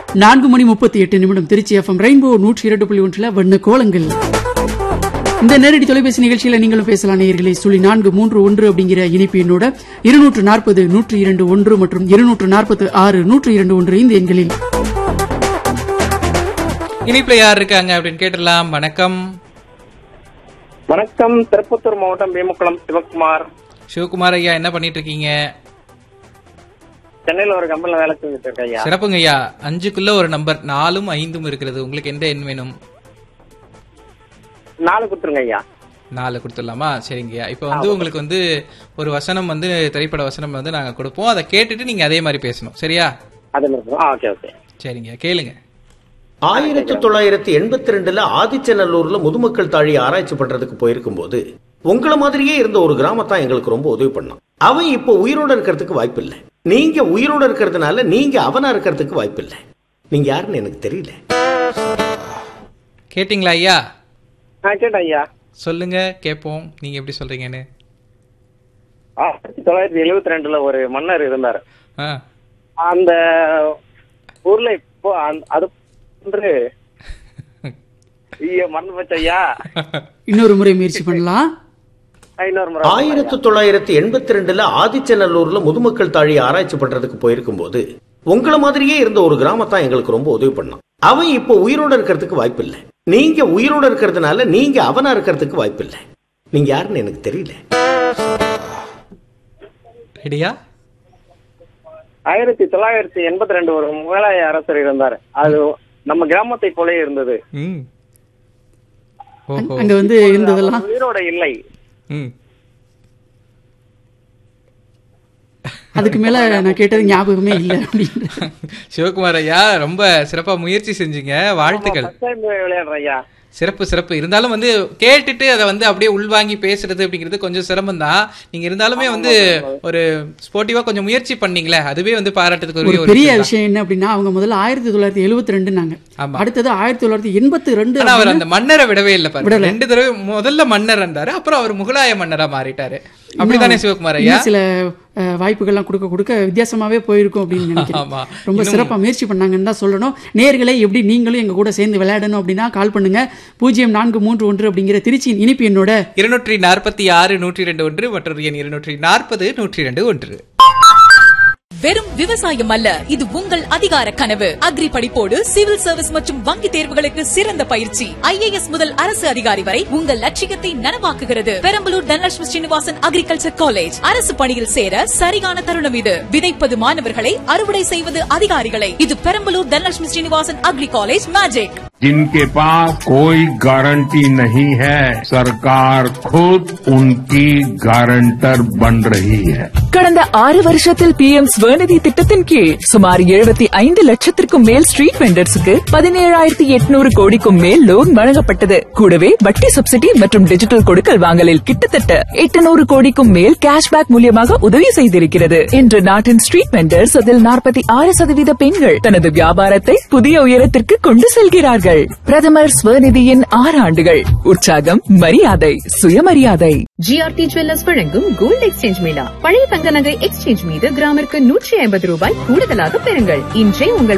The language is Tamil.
நான்கு மணி முப்பத்தி எட்டு நிமிடம் திருச்சி எஃப்எம் ரெயின்போ நூற்றி இரண்டு புள்ளி ஒன்றில் வண்ண கோலங்கள் இந்த நேரடி தொலைபேசி நிகழ்ச்சியில நீங்களும் பேசலாம் நேயர்களே சுழி நான்கு மூன்று ஒன்று அப்படிங்கிற இணைப்பு எண்ணோட இருநூற்று நாற்பது நூற்றி இரண்டு ஒன்று மற்றும் இருநூற்று நாற்பது ஆறு நூற்றி இரண்டு ஒன்று இந்த எண்களில் இனிப்புல யார் இருக்காங்க அப்படின்னு கேட்டுடலாம் வணக்கம் வணக்கம் திருப்பத்தூர் மாவட்டம் பீமக்குளம் சிவகுமார் சிவகுமார் ஐயா என்ன பண்ணிட்டு இருக்கீங்க சென்னையில ஒரு கம்பெனில வேலை செஞ்சுட்டு இருக்கேன் ஐயா சிறப்புங்க ஐயா அஞ்சுக்குள்ள ஒரு நம்பர் நாலும் ஐந்தும் இருக்கிறது உங்களுக்கு எந்த எண் வேணும் நாலு கொடுத்துருங்க ஐயா நாலு கொடுத்துடலாமா சரிங்கய்யா இப்போ வந்து உங்களுக்கு வந்து ஒரு வசனம் வந்து திரைப்பட வசனம் வந்து நாங்க கொடுப்போம் அதை கேட்டுட்டு நீங்க அதே மாதிரி பேசணும் சரியா அதே மாதிரி ஆ ஓகே ஓகே சரிங்க கேளுங்க ஆயிரத்தி தொள்ளாயிரத்தி எண்பத்தி ரெண்டுல ஆதிச்சநல்லூர்ல முதுமக்கள் தாழி ஆராய்ச்சி பண்றதுக்கு போயிருக்கும் போது உங்கள மாதிரியே இருந்த ஒரு கிராமத்தான் எங்களுக்கு ரொம்ப உதவி பண்ணான் அவன் இப்போ உயிரோட இருக்கிறதுக்கு வாய்ப்பு இல்லை நீங்க உயிரோட இருக்கிறதுனால நீங்க அவனா இருக்கிறதுக்கு வாய்ப்பு இல்லை நீங்க யாருன்னு எனக்கு தெரியல கேட்டிங்களா ஐயா ஆ கேட்டேன் ஐயா சொல்லுங்க கேட்போம் நீங்க எப்படி சொல்றீங்கன்னு ஆயிரத்தி தொள்ளாயிரத்தி எழுபத்தி ரெண்டுல ஒரு மன்னர் இருந்தார் ஆ அந்த ஊர்ல இப்போ அந்த- அது போன்று ஐயோ மறந்து போச்சு ஐயா இன்னொரு முறை முயற்சி பண்ணலாம் ஆ, இன்னொரு முறை ஆயிரத்தி தொள்ளாயிரத்தி எண்பத்தி ரெண்டுல ஆதிச்சநல்லூர்ல முதுமக்கள் தாழி ஆராய்ச்சி பண்றதுக்கு போயிருக்கும் போது உங்கள மாதிரியே இருந்த ஒரு கிராமத்தான் எங்களுக்கு ரொம்ப உதவி பண்ணான் அவன் இப்போ உயிரோட இருக்கிறதுக்கு வாய்ப்பு இல்லை நீங்க உயிரோட இருக்கிறதுனால நீங்க அவனா இருக்கிறதுக்கு வாய்ப்பு இல்லை நீங்க யாருன்னு எனக்கு தெரியல ரெடியா ஆயிரத்தி தொள்ளாயிரத்தி எண்பத்தி ரெண்டு ஒரு முகலாய அரசர் இருந்தார் அது நம்ம கிராமத்தை போலே இருந்தது ம் ஓஹோ அங்க வந்து இருந்ததெல்லாம் அவர் உயிரோட இல்லை ம் அதுக்கு மேல நான் கேட்டது ஞாபகமே இல்லை அப்படின்னு சிவகுமார் ஐயா ரொம்ப சிறப்பா முயற்சி செஞ்சீங்க வாழ்த்துக்கள் ஃபர்ஸ்ட் டைம் விளையாடுறேன் ஐயா சிறப்பு சிறப்பு இருந்தாலும் வந்து கேட்டுட்டு அதை வந்து அப்படியே உள்வாங்கி பேசுறது அப்படிங்கிறது கொஞ்சம் சிரமம் தான் நீங்க இருந்தாலுமே வந்து ஒரு ஸ்போர்ட்டிவா கொஞ்சம் முயற்சி பண்ணீங்களே அதுவே வந்து பாராட்டுறதுக்கு ஒரு உரிய ஒரு பெரிய விஷயம் தான். விஷயம் என்ன அப்படின்னா அவங்க முதல்ல ஆயிரத்தி தொள்ளாயிரத்தி எழுபத்தி ரெண்டுனாங்க ஆமா. அடுத்தது ஆயிரத்தி தொள்ளாயிரத்தி எண்பத்தி ரெண்டு ஆனா அவர் அந்த மன்னரை விடவே இல்லை பாருங்க ரெண்டு தடவை முதல்ல மன்னர் இருந்தாரு அப்புறம் அவர் முகலாய மன்னரா மாறிட்டாரு அப்படித்தானே சிவகுமார் ஐயா இன்னும் சில அஹ், வாய்ப்புகள்லாம் கொடுக்க கொடுக்க வித்தியாசமாவே போயிருக்கும் அப்படின்னு நினைக்கிறேன் ஆமா. ரொம்ப சிறப்பா முயற்சி பண்ணாங்கன்னு தான் சொல்லணும் நேர்களை எப்படி நீங்களும் எங்க கூட சேர்ந்து விளையாடணும் அப்படின்னா கால் பண்ணுங்க பூஜ்ஜியம் நான்கு மூன்று ஒன்று அப்படிங்கிற திருச்சியின் இனிப்பு என்னோட இருநூற்றி நாற்பத்தி ஆறு நூற்றி ரெண்டு ஒன்று மற்றொரு எண் இருநூற்றி நாற்பது நூற்றி ரெண்டு ஒன்று வெறும் விவசாயம் அல்ல இது உங்கள் அதிகார கனவு அக்ரி படிப்போடு சிவில் சர்வீஸ் மற்றும் வங்கி தேர்வுகளுக்கு சிறந்த பயிற்சி ஐஏஎஸ் முதல் அரசு அதிகாரி வரை உங்கள் லட்சியத்தை நனவாக்குகிறது பெரம்பலூர் தனலட்சுமி ஸ்ரீனிவாசன் அக்ரிகல்ச்சர் காலேஜ் அரசு பணியில் சேர சரியான தருணம் இது விதைப்பது மாணவர்களை அறுவடை செய்வது அதிகாரிகளை இது Perambalur Dhanalakshmi Srinivasan agri college magic जिनके पास कोई गारंटी नहीं है सरकार खुद उनकी गारंटर बन रही है கடந்த ஆறு வருஷத்தில் பி எம் ஸ்வநிதி திட்டத்தின் கீழ் சுமார் எழுபத்தி ஐந்து லட்சத்திற்கும் மேல் ஸ்ட்ரீட் வெண்டர்ஸுக்கு பதினேழாயிரத்தி எட்நூறு கோடிக்கும் மேல் லோன் வழங்கப்பட்டது கூடவே வட்டி சப்சிடி மற்றும் டிஜிட்டல் கொடுக்கல் வாங்கலில் கிட்டத்தட்ட எட்டுநூறு கோடிக்கும் மேல் கேஷ்பேக் மூலியமாக உதவி செய்திருக்கிறது இன்று நாட்டின் ஸ்ட்ரீட் வெண்டர்ஸ் அதில் நாற்பத்தி ஆறு சதவீத பெண்கள் தனது வியாபாரத்தை புதிய உயரத்திற்கு கொண்டு செல்கிறார்கள் பிரதமர் ஸ்வநிதியின் ஆறு ஆண்டுகள் உற்சாகம் மரியாதை சுயமரியாதை ஜிஆர்டி ஜுவல்லர்ஸ் வழங்கும் கோல்டு எக்ஸ்சேஞ்ச் மேளா பழைய தங்க நகை எக்ஸ்சேஞ்ச் மீது கிராமிற்கு நூற்றி ஐம்பது ரூபாய் கூடுதலாக பெறுங்கள் இன்றே உங்கள்